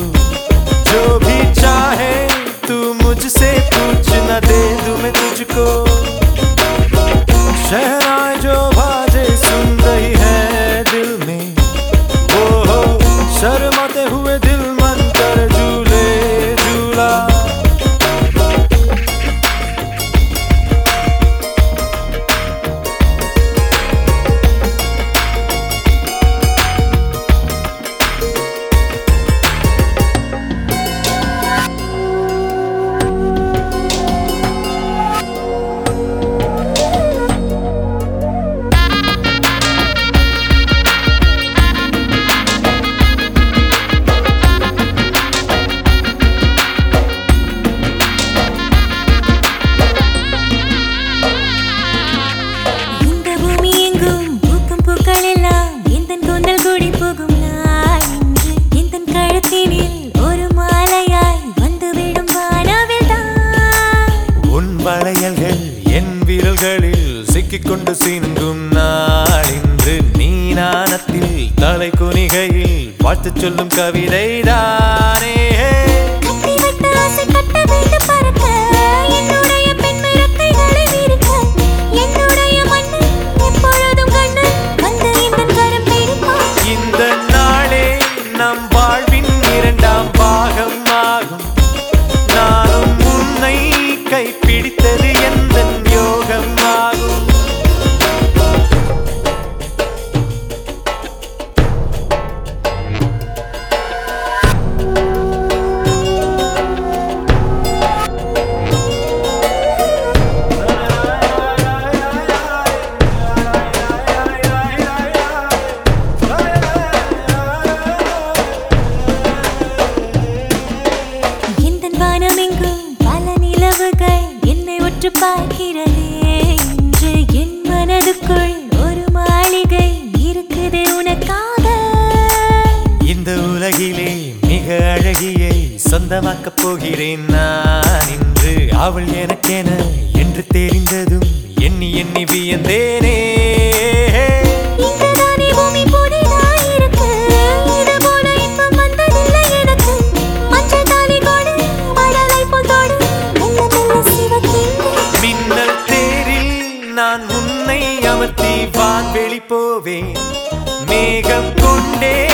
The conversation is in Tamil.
जो भी चाहे तू मुझसे पूछ न दे दूं मैं तुझको शहनाई जो बाजे सुन रही है दिल में वो हो शर्माते हुए दिल मन कर झूले झूला இந்த பூமி எங்கும் பூக்கும் பூக்கள் எல்லாம் எந்தன் கூந்தல் கூடி போகும் நாள் இன்று எந்தன் கழுத்தினில் ஒரு மாலையாய் வந்துவிடும் வானவில் தான் உன் வளையல்கள் என் விரல்களில் சிக்கிக்கொண்டு சிந்தும் நாள் இன்று நீ நாணத்தில் தலை குனிகையில் வாழ்த்து சொல்லும் கவிதை தானே கட்டி வைத்த ஆசை கட்ட வைத்து பறக்க என்னுடைய பெண்மை ரெக்கைகளை விரிக்க என்னுடைய மண்ணு எப்பொழுதும் கண்ணு வந்து எந்தன் கரம் பிடிப்பான் இந்த நாளே நம் வாழ்வின் இரண்டாம் பாகம் ஆகும் நானும் உன்னை கைப்பிடித்தது எந்த யோகம் ஆகும் எந்தன் வானமெங்கும் பல நிலவுகள் என்னை உற்று பார்க்கிறதே இன்று என் மனதுக்குள் ஒரு மாளிகை இருக்குது உனக்காக இந்த உலகிலே மிக அழகியை சொந்தமாக்கப் போகிறேன் நான் இன்று அவள் எனக்கென என்று தெரிந்ததும் எண்ணி எண்ணி வியந்தேனே இங்குதானே பூமி புதிதாய் இருக்கு. இது போல இன்பம் வந்ததில்லை எனக்கு. மஞ்சள் தாலி கொடு, மழலை போல் தொடு, மெல்ல மெல்ல சிவக்கின்றேன். மின்னல் தேரில் நான் உன்னை அமர்த்தி வான்வெளி போவேன் மேகம் கொண்டே